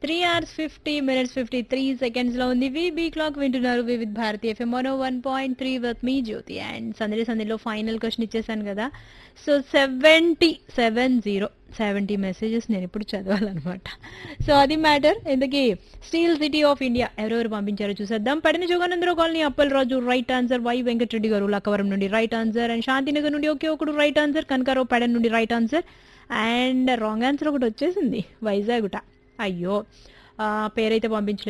three hours fifty minutes fifty three seconds లో ఉంది V B clock వింటున్నారు Vividh Bharati FM one one point three with మీ Jyothi and సందడి సందడిలో ఫైనల్ క్వశ్చన్ ఇచ్చేసాను కదా so seventy seven zero seventy messages నేను ఇప్పుడు చదవాలన్నమాట సో అది మ్యాటర్ ఎందుకీ స్టీల్ సిటీ ఆఫ్ ఇండియా ఎవరెవరు పంపించారో చూసేద్దాం పడిన Joganandarao colony Appalaraju right answer Y Venkatareddy garu Lakkavaram నుండి రైట్ ఆన్సర్ అండ్ శాంతినగర్ నుండి ఒకే ఒకడు రైట్ ఆన్సర్ కనకారావు పెడన్ నుండి right answer and wrong answer ఒకటి వచ్చేసింది వైజాగుట అయ్యో ఆ, పేరైతే పంపించలేదు